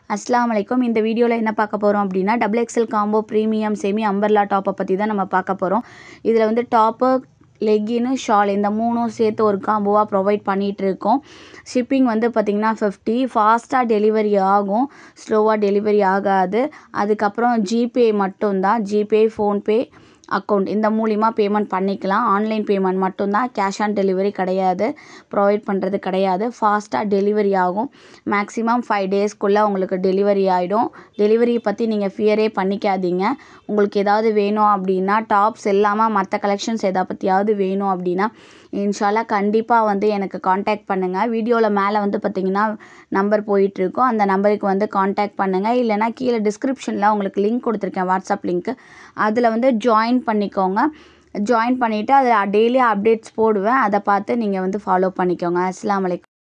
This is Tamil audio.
அஸ்லாம் வலைக்கும் இந்த வீடியோவில் என்ன பார்க்க போகிறோம் அப்படின்னா double excel combo premium semi umbrella டாப்பை பற்றி தான் நம்ம பார்க்க போகிறோம் இதில் வந்து டாப்பு லெக்கின்னு ஷால் இந்த மூணும் சேர்த்து ஒரு காம்போவாக ப்ரொவைட் பண்ணிகிட்டு இருக்கோம் ஷிப்பிங் வந்து பார்த்திங்கன்னா ஃபிஃப்டி ஃபாஸ்ட்டாக டெலிவரி ஆகும் ஸ்லோவாக டெலிவரி ஆகாது அதுக்கப்புறம் ஜிபே மட்டும்தான் ஜிபே ஃபோன்பே அக்கௌண்ட் இந்த மூலிமா பேமெண்ட் பண்ணிக்கலாம் ஆன்லைன் பேமெண்ட் மட்டும்தான் கேஷ் ஆன் டெலிவரி கிடையாது ப்ரொவைட் பண்ணுறது கிடையாது ஃபாஸ்ட்டாக டெலிவரி ஆகும் மேக்ஸிமம் ஃபைவ் டேஸ்க்குள்ளே உங்களுக்கு டெலிவரி ஆகிடும் டெலிவரி பற்றி நீங்கள் ஃபியரே பண்ணிக்காதீங்க உங்களுக்கு ஏதாவது வேணும் அப்படின்னா டாப்ஸ் இல்லாமல் மற்ற கலெக்ஷன்ஸ் எதை பற்றியாவது வேணும் அப்படின்னா இன்ஷால்லா கண்டிப்பாக வந்து எனக்கு காண்டாக்ட் பண்ணுங்கள் வீடியோவில் மேலே வந்து பார்த்திங்கன்னா நம்பர் போயிட்டுருக்கோம் அந்த நம்பருக்கு வந்து காண்டாக்ட் பண்ணுங்கள் இல்லைனா கீழே டிஸ்கிரிப்ஷனில் உங்களுக்கு லிங்க் கொடுத்துருக்கேன் வாட்ஸ்அப் லிங்க்கு அதில் வந்து ஜாயின் பண்ணிக்கோங்க ஜாயின் பண்ணிவிட்டு அதில் டெய்லி அப்டேட்ஸ் போடுவேன் அதை பார்த்து நீங்கள் வந்து ஃபாலோ பண்ணிக்கோங்க அஸ்லாம் வலைக்கம்